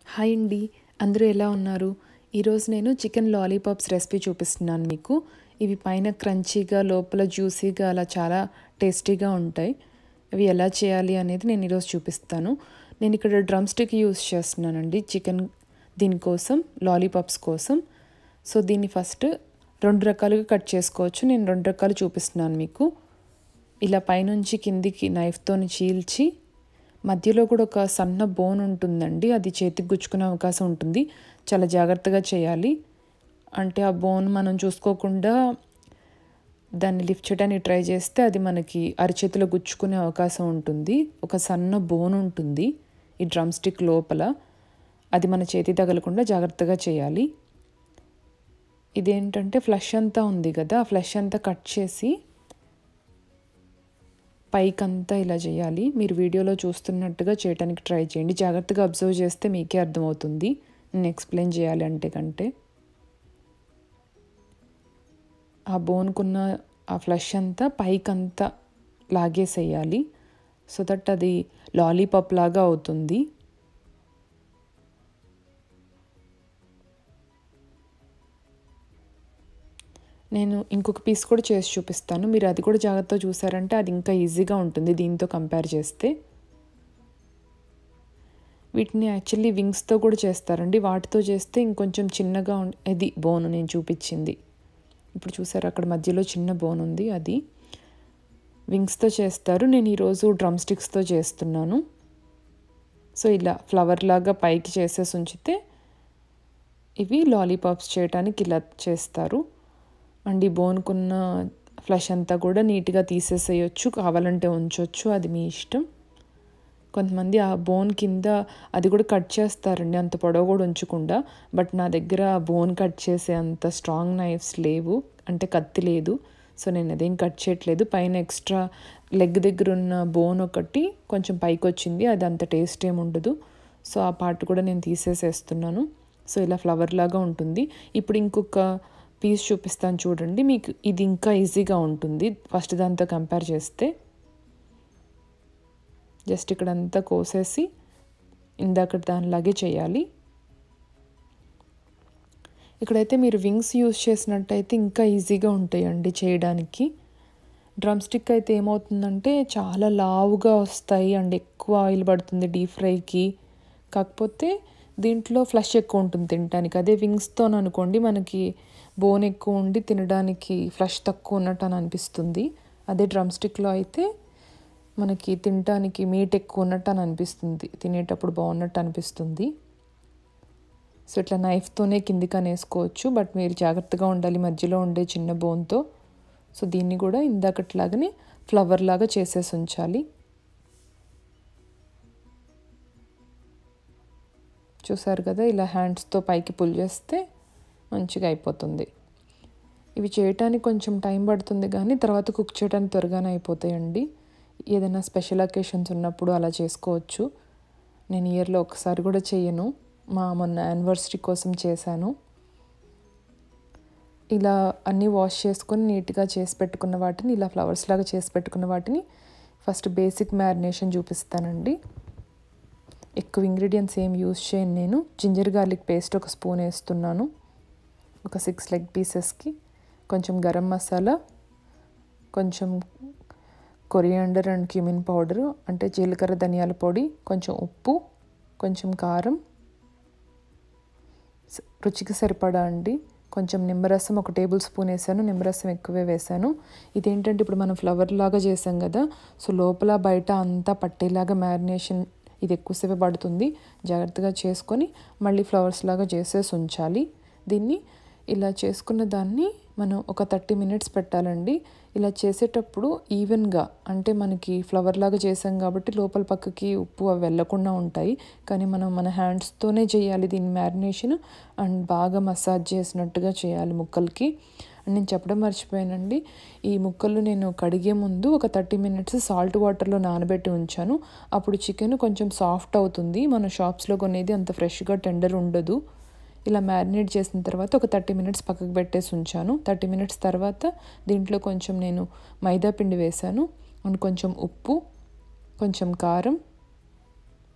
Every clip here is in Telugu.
హాయ్ అండి అందరూ ఎలా ఉన్నారు ఈరోజు నేను చికెన్ లాలీపాప్స్ రెసిపీ చూపిస్తున్నాను మీకు ఇవి పైన క్రంచీగా లోపల జ్యూసీగా అలా చాలా టేస్టీగా ఉంటాయి అవి ఎలా చేయాలి అనేది నేను ఈరోజు చూపిస్తాను నేను ఇక్కడ డ్రమ్ స్టిక్ యూస్ చేస్తున్నానండి చికెన్ దీనికోసం లాలీపాప్స్ కోసం సో దీన్ని ఫస్ట్ రెండు రకాలుగా కట్ చేసుకోవచ్చు నేను రెండు రకాలు చూపిస్తున్నాను మీకు ఇలా పైనుంచి కిందికి నైఫ్తో చీల్చి మధ్యలో కూడా ఒక సన్న బోన్ ఉంటుందండి అది చేతికి గుచ్చుకునే అవకాశం ఉంటుంది చాలా జాగ్రత్తగా చేయాలి అంటే ఆ బోన్ మనం చూసుకోకుండా దాన్ని లిఫ్ట్ చేయడానికి ట్రై చేస్తే అది మనకి అరిచేతిలో గుచ్చుకునే అవకాశం ఉంటుంది ఒక సన్న బోన్ ఉంటుంది ఈ డ్రమ్ స్టిక్ లోపల అది మన చేతి తగలకుండా జాగ్రత్తగా చేయాలి ఇదేంటంటే ఫ్లష్ అంతా ఉంది కదా ఆ ఫ్లష్ అంతా కట్ చేసి పైకంతా ఇలా చేయాలి మీరు వీడియోలో చూస్తున్నట్టుగా చేయడానికి ట్రై చేయండి జాగ్రత్తగా అబ్జర్వ్ చేస్తే మీకే అర్థమవుతుంది నేను ఎక్స్ప్లెయిన్ చేయాలి అంటే కంటే ఆ బోన్కున్న ఆ ఫ్లష్ అంతా పైకంతా లాగేసేయాలి సో దట్ అది లాలీపాప్ లాగా అవుతుంది నేను ఇంకొక పీస్ కూడా చేసి చూపిస్తాను మీరు అది కూడా జాగ్రత్తగా చూసారంటే అది ఇంకా ఈజీగా ఉంటుంది దీంతో కంపేర్ చేస్తే వీటిని యాక్చువల్లీ వింగ్స్తో కూడా చేస్తారండి వాటితో చేస్తే ఇంకొంచెం చిన్నగా ఇది బోన్ నేను చూపించింది ఇప్పుడు చూసారు అక్కడ మధ్యలో చిన్న బోన్ ఉంది అది వింగ్స్తో చేస్తారు నేను ఈరోజు డ్రమ్ స్టిక్స్తో చేస్తున్నాను సో ఇలా ఫ్లవర్ లాగా పైకి చేసేసి ఉంచితే ఇవి లాలీపాప్స్ చేయడానికి ఇలా చేస్తారు అండ్ ఈ బోన్కున్న ఫ్లష్ అంతా కూడా నీట్గా తీసేసేయచ్చు కావాలంటే ఉంచవచ్చు అది మీ ఇష్టం కొంతమంది ఆ బోన్ కింద అది కూడా కట్ చేస్తారండి అంత పొడవు కూడా ఉంచకుండా బట్ నా దగ్గర ఆ బోన్ కట్ చేసే అంత స్ట్రాంగ్ నైఫ్స్ లేవు అంటే కత్తి లేదు సో నేను అదేం కట్ చేయట్లేదు పైన ఎక్స్ట్రా లెగ్ దగ్గర ఉన్న బోన్ ఒకటి కొంచెం పైకి వచ్చింది అది అంత టేస్ట్ ఏమి ఉండదు సో ఆ పార్ట్ కూడా నేను తీసేసేస్తున్నాను సో ఇలా ఫ్లవర్ లాగా ఉంటుంది ఇప్పుడు ఇంకొక పీస్ చూపిస్తాను చూడండి మీకు ఇది ఇంకా ఈజీగా ఉంటుంది ఫస్ట్ దాంతో కంపేర్ చేస్తే జస్ట్ ఇక్కడ అంతా కోసేసి ఇందాక దానిలాగే చేయాలి ఇక్కడైతే మీరు వింగ్స్ యూస్ చేసినట్టయితే ఇంకా ఈజీగా ఉంటాయండి చేయడానికి డ్రమ్ స్టిక్ అయితే ఏమవుతుందంటే చాలా లావుగా వస్తాయి అండ్ ఎక్కువ ఆయిల్ పడుతుంది డీప్ ఫ్రైకి కాకపోతే దీంట్లో ఫ్లష్ ఎక్కువ ఉంటుంది తినడానికి అదే వింగ్స్తో అనుకోండి మనకి బోన్ ఎక్కువ ఉండి తినడానికి ఫ్లష్ తక్కువ ఉన్నట్టు అని అనిపిస్తుంది అదే డ్రమ్ స్టిక్లో అయితే మనకి తినడానికి మీట్ ఎక్కువ ఉన్నట్టు అని అనిపిస్తుంది తినేటప్పుడు బాగున్నట్టు అనిపిస్తుంది సో ఇట్లా నైఫ్తోనే కిందికి అనేసుకోవచ్చు బట్ మీరు జాగ్రత్తగా ఉండాలి మధ్యలో ఉండే చిన్న బోన్తో సో దీన్ని కూడా ఇందాకట్లాగానే ఫ్లవర్ లాగా చేసేసి ఉంచాలి చూసారు కదా ఇలా హ్యాండ్స్తో పైకి పుల్ చేస్తే మంచిగా అయిపోతుంది ఇవి చేయటానికి కొంచెం టైం పడుతుంది కానీ తర్వాత కుక్ చేయడానికి త్వరగానే అయిపోతాయండి ఏదైనా స్పెషల్ అకేషన్స్ ఉన్నప్పుడు అలా చేసుకోవచ్చు నేను ఇయర్లో ఒకసారి కూడా చేయను మా మొన్న యానివర్సరీ కోసం చేశాను ఇలా అన్నీ వాష్ చేసుకొని నీట్గా చేసి పెట్టుకున్న వాటిని ఇలా ఫ్లవర్స్ లాగా చేసి పెట్టుకున్న వాటిని ఫస్ట్ బేసిక్ మ్యారినేషన్ చూపిస్తానండి ఎక్కువ ఇంగ్రీడియంట్స్ ఏం యూస్ చేయను నేను జింజర్ గార్లిక్ పేస్ట్ ఒక స్పూన్ వేస్తున్నాను ఒక సిక్స్ లెగ్ పీసెస్కి కొంచెం గరం మసాలా కొంచెం కొరియాండర్ అండ్ క్యూమిన్ పౌడరు అంటే జీలకర్ర ధనియాల పొడి కొంచెం ఉప్పు కొంచెం కారం రుచికి సరిపడా అండి కొంచెం నిమ్మరసం ఒక టేబుల్ స్పూన్ వేసాను నిమ్మరసం ఎక్కువే వేసాను ఇదేంటంటే ఇప్పుడు మనం ఫ్లవర్ లాగా చేసాం కదా సో లోపల బయట అంతా పట్టేలాగా మ్యారినేషన్ ఇది ఎక్కువసేపు పడుతుంది జాగ్రత్తగా చేసుకొని మళ్ళీ ఫ్లవర్స్ లాగా చేసేసి ఉంచాలి దీన్ని ఇలా చేసుకున్న దాన్ని మనం ఒక థర్టీ మినిట్స్ పెట్టాలండి ఇలా చేసేటప్పుడు ఈవెన్గా అంటే మనకి ఫ్లవర్ లాగా చేసాం కాబట్టి లోపల పక్కకి ఉప్పు అవి వెళ్ళకుండా ఉంటాయి కానీ మనం మన హ్యాండ్స్తోనే చేయాలి దీని మ్యారినేషన్ అండ్ బాగా మసాజ్ చేసినట్టుగా చేయాలి ముక్కలకి అండ్ నేను చెప్పడం మర్చిపోయానండి ఈ ముక్కలు నేను కడిగే ముందు ఒక థర్టీ మినిట్స్ సాల్ట్ వాటర్లో నానబెట్టి ఉంచాను అప్పుడు చికెన్ కొంచెం సాఫ్ట్ అవుతుంది మన షాప్స్లో కొనేది అంత ఫ్రెష్గా టెండర్ ఉండదు ఇలా మ్యారినేట్ చేసిన తర్వాత ఒక థర్టీ మినిట్స్ పక్కకు పెట్టేసి ఉంచాను థర్టీ మినిట్స్ తర్వాత దీంట్లో కొంచెం నేను మైదా పిండి వేశాను అండ్ కొంచెం ఉప్పు కొంచెం కారం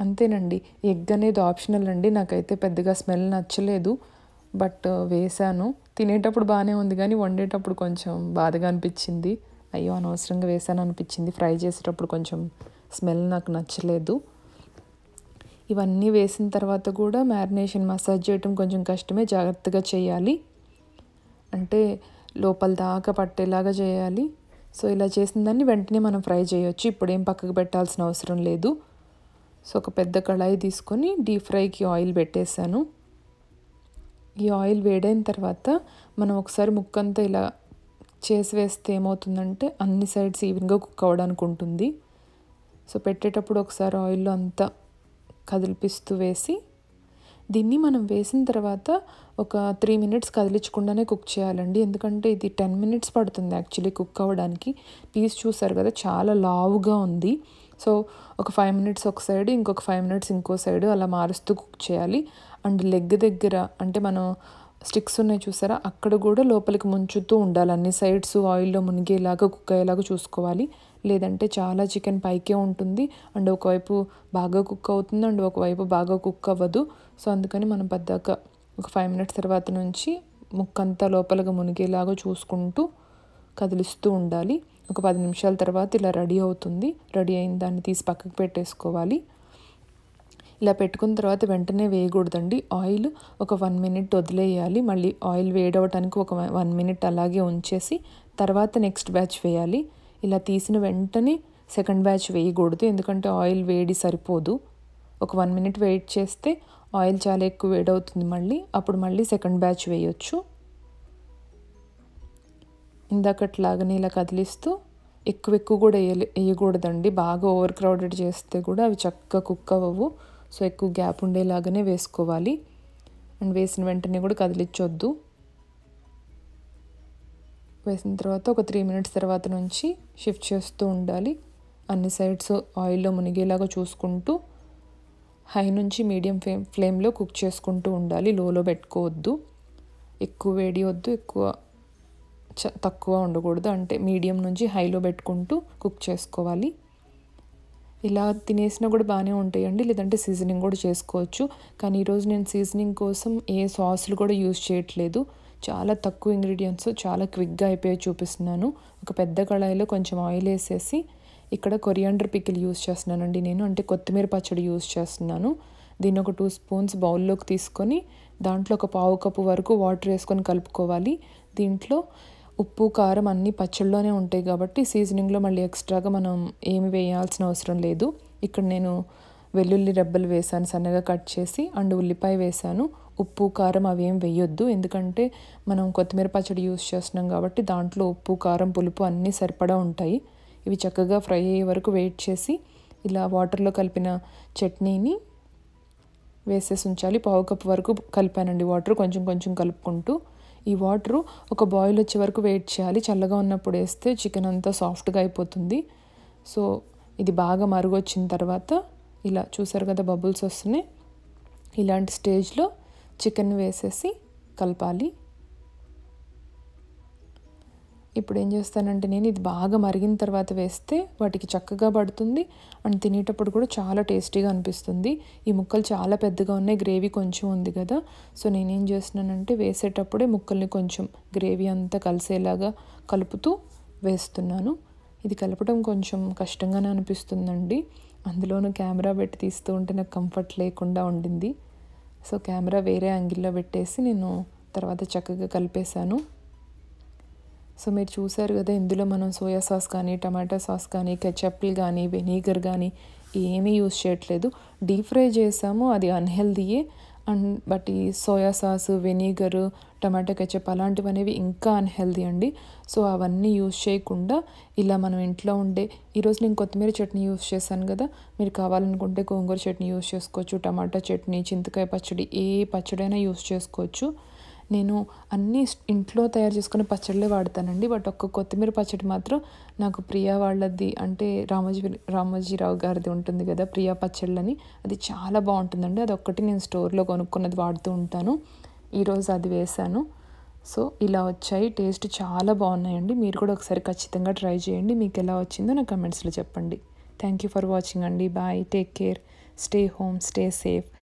అంతేనండి ఎగ్ అనేది ఆప్షనల్ అండి నాకైతే పెద్దగా స్మెల్ నచ్చలేదు బట్ వేసాను తినేటప్పుడు బాగానే ఉంది కానీ వండేటప్పుడు కొంచెం బాధగా అనిపించింది అయ్యో అనవసరంగా వేసాను అనిపించింది ఫ్రై చేసేటప్పుడు కొంచెం స్మెల్ నాకు నచ్చలేదు ఇవన్నీ వేసిన తర్వాత కూడా మ్యారినేషన్ మసాజ్ చేయటం కొంచెం కష్టమే జాగ్రత్తగా చేయాలి అంటే లోపల దాకా పట్టేలాగా చేయాలి సో ఇలా చేసిన దాన్ని వెంటనే మనం ఫ్రై చేయొచ్చు ఇప్పుడు ఏం పక్కకు పెట్టాల్సిన అవసరం లేదు సో ఒక పెద్ద కళాయి తీసుకొని డీప్ ఫ్రైకి ఆయిల్ పెట్టేశాను ఈ ఆయిల్ వేడైన తర్వాత మనం ఒకసారి ముక్కంతా ఇలా చేసి వేస్తే ఏమవుతుందంటే అన్ని సైడ్స్ ఈవెన్గా కుక్ అవ్వడానికి ఉంటుంది సో పెట్టేటప్పుడు ఒకసారి ఆయిల్లో అంతా కదిలిపిస్తూ వేసి దీన్ని మనం వేసిన తర్వాత ఒక త్రీ మినిట్స్ కదిలించకుండానే కుక్ చేయాలండి ఎందుకంటే ఇది టెన్ మినిట్స్ పడుతుంది యాక్చువల్లీ కుక్ అవ్వడానికి పీస్ చూసారు కదా చాలా లావుగా ఉంది సో ఒక ఫైవ్ మినిట్స్ ఒక సైడ్ ఇంకొక ఫైవ్ మినిట్స్ ఇంకో సైడ్ అలా మారుస్తూ కుక్ చేయాలి అండ్ లెగ్ దగ్గర అంటే మనం స్టిక్స్ ఉన్నాయి చూసారా అక్కడ కూడా లోపలికి ముంచుతూ ఉండాలి అన్ని సైడ్స్ ఆయిల్లో మునిగేలాగా కుక్ అయ్యేలాగా చూసుకోవాలి లేదంటే చాలా చికెన్ పైకే ఉంటుంది అండ్ ఒకవైపు బాగా కుక్ అవుతుంది అండ్ ఒకవైపు బాగా కుక్ అవ్వదు సో అందుకని మనం పెద్దాక ఒక ఫైవ్ మినిట్స్ తర్వాత నుంచి ముక్కంతా లోపలగా మునిగేలాగా చూసుకుంటూ కదిలిస్తూ ఉండాలి ఒక పది నిమిషాల తర్వాత ఇలా రెడీ అవుతుంది రెడీ అయిన దాన్ని తీసి పక్కకు పెట్టేసుకోవాలి ఇలా పెట్టుకున్న తర్వాత వెంటనే వేయకూడదండి ఆయిల్ ఒక వన్ మినిట్ వదిలేయాలి మళ్ళీ ఆయిల్ వేడవటానికి ఒక వన్ మినిట్ అలాగే ఉంచేసి తర్వాత నెక్స్ట్ బ్యాచ్ వేయాలి ఇలా తీసిన వెంటనే సెకండ్ బ్యాచ్ వేయకూడదు ఎందుకంటే ఆయిల్ వేడి సరిపోదు ఒక వన్ మినిట్ వెయిట్ చేస్తే ఆయిల్ చాలా ఎక్కువ వేడవుతుంది మళ్ళీ అప్పుడు మళ్ళీ సెకండ్ బ్యాచ్ వేయొచ్చు ఇందాకట్లాగానే ఇలా కదిలిస్తూ ఎక్కువ ఎక్కువ కూడా వేయలే వేయకూడదండి బాగా ఓవర్ క్రౌడెడ్ చేస్తే కూడా అవి చక్కగా కుక్ అవ్వవు సో ఎక్కువ గ్యాప్ ఉండేలాగానే వేసుకోవాలి అండ్ వేసిన వెంటనే కూడా కదిలించొద్దు వేసిన తర్వాత ఒక త్రీ మినిట్స్ తర్వాత నుంచి షిఫ్ట్ చేస్తూ ఉండాలి అన్ని సైడ్స్ ఆయిల్లో మునిగేలాగా చూసుకుంటూ హై నుంచి మీడియం ఫ్లేమ్ ఫ్లేమ్లో కుక్ చేసుకుంటూ ఉండాలి లోలో పెట్టుకోవద్దు ఎక్కువ వేడి వద్దు ఎక్కువ చ తక్కువ ఉండకూడదు అంటే మీడియం నుంచి హైలో పెట్టుకుంటూ కుక్ చేసుకోవాలి ఇలా తినేసినా కూడా బాగానే ఉంటాయండి లేదంటే సీజనింగ్ కూడా చేసుకోవచ్చు కానీ ఈరోజు నేను సీజనింగ్ కోసం ఏ సాస్లు కూడా యూజ్ చేయట్లేదు చాలా తక్కువ ఇంగ్రీడియంట్స్ చాలా క్విక్గా అయిపోయి చూపిస్తున్నాను ఒక పెద్ద కళాయిలో కొంచెం ఆయిల్ వేసేసి ఇక్కడ కొరియాండర్ పికిల్ యూస్ చేస్తున్నానండి నేను అంటే కొత్తిమీర పచ్చడి యూస్ చేస్తున్నాను దీన్ని ఒక టూ స్పూన్స్ బౌల్లోకి తీసుకొని దాంట్లో ఒక పావు కప్పు వరకు వాటర్ వేసుకొని కలుపుకోవాలి దీంట్లో ఉప్పు కారం అన్నీ పచ్చళ్ళలోనే ఉంటాయి కాబట్టి సీజనింగ్లో మళ్ళీ ఎక్స్ట్రాగా మనం ఏమి వేయాల్సిన అవసరం లేదు ఇక్కడ నేను వెల్లుల్లి రెబ్బలు వేసాను సన్నగా కట్ చేసి అండ్ ఉల్లిపాయ వేసాను ఉప్పు కారం అవి ఏం వేయొద్దు ఎందుకంటే మనం కొత్తిమీర పచ్చడి యూస్ చేస్తున్నాం కాబట్టి దాంట్లో ఉప్పు కారం పులుపు అన్నీ సరిపడా ఉంటాయి ఇవి చక్కగా ఫ్రై అయ్యే వరకు వెయిట్ చేసి ఇలా వాటర్లో కలిపిన చట్నీని వేసేసి ఉంచాలి పావు కప్పు వరకు కలిపానండి వాటర్ కొంచెం కొంచెం కలుపుకుంటూ ఈ వాటరు ఒక బాయిల్ వచ్చే వరకు వెయిట్ చేయాలి చల్లగా ఉన్నప్పుడు వేస్తే చికెన్ అంతా సాఫ్ట్గా అయిపోతుంది సో ఇది బాగా మరుగొచ్చిన తర్వాత ఇలా చూసారు కదా బబుల్స్ వస్తున్నాయి ఇలాంటి స్టేజ్లో చికెన్ వేసేసి కలపాలి ఇప్పుడు ఏం చేస్తానంటే నేను ఇది బాగా మరిగిన తర్వాత వేస్తే వాటికి చక్కగా పడుతుంది అండ్ తినేటప్పుడు కూడా చాలా టేస్టీగా అనిపిస్తుంది ఈ ముక్కలు చాలా పెద్దగా ఉన్నాయి గ్రేవీ కొంచెం ఉంది కదా సో నేనేం చేస్తున్నానంటే వేసేటప్పుడే ముక్కల్ని కొంచెం గ్రేవీ అంతా కలిసేలాగా కలుపుతూ వేస్తున్నాను ఇది కలపడం కొంచెం కష్టంగానే అనిపిస్తుందండి అందులోనూ కెమెరా పెట్టి తీస్తూ ఉంటే నాకు కంఫర్ట్ లేకుండా ఉండింది సో కెమెరా వేరే యాంగిల్లో పెట్టేసి నేను తర్వాత చక్కగా కలిపేశాను సో మీరు చూసారు కదా ఇందులో మనం సోయా సాస్ కానీ టమాటా సాస్ కానీ కెచప్లు కానీ వెనిగర్ కానీ ఏమీ యూస్ చేయట్లేదు డీప్ ఫ్రై చేసాము అది అన్హెల్దీయే అండ్ బట్ ఈ soya sauce vinegar tomato ketchup అలాంటివి అనేవి ఇంకా అన్హెల్దీ అండి సో అవన్నీ యూస్ చేయకుండా ఇలా మనం ఇంట్లో ఉండే ఈరోజు నేను కొత్తిమీర చట్నీ యూస్ చేశాను కదా మీరు కావాలనుకుంటే గోంగూర చట్నీ యూస్ చేసుకోవచ్చు టమాటా చట్నీ చింతకాయ పచ్చడి ఏ పచ్చడైనా యూస్ చేసుకోవచ్చు నేను అన్నీ ఇంట్లో తయారు చేసుకునే పచ్చళ్ళే వాడతానండి బట్ ఒక్క కొత్తిమీర పచ్చడి మాత్రం నాకు ప్రియా వాళ్ళది అంటే రామోజీ రామోజీరావు గారిది ఉంటుంది కదా ప్రియా పచ్చళ్ళని అది చాలా బాగుంటుందండి అది ఒక్కటి నేను స్టోర్లో కొనుక్కున్నది వాడుతూ ఉంటాను ఈరోజు అది వేశాను సో ఇలా వచ్చాయి టేస్ట్ చాలా బాగున్నాయండి మీరు కూడా ఒకసారి ఖచ్చితంగా ట్రై చేయండి మీకు ఎలా వచ్చిందో నా కమెంట్స్లో చెప్పండి థ్యాంక్ యూ ఫర్ వాచింగ్ అండి bye take care stay home stay safe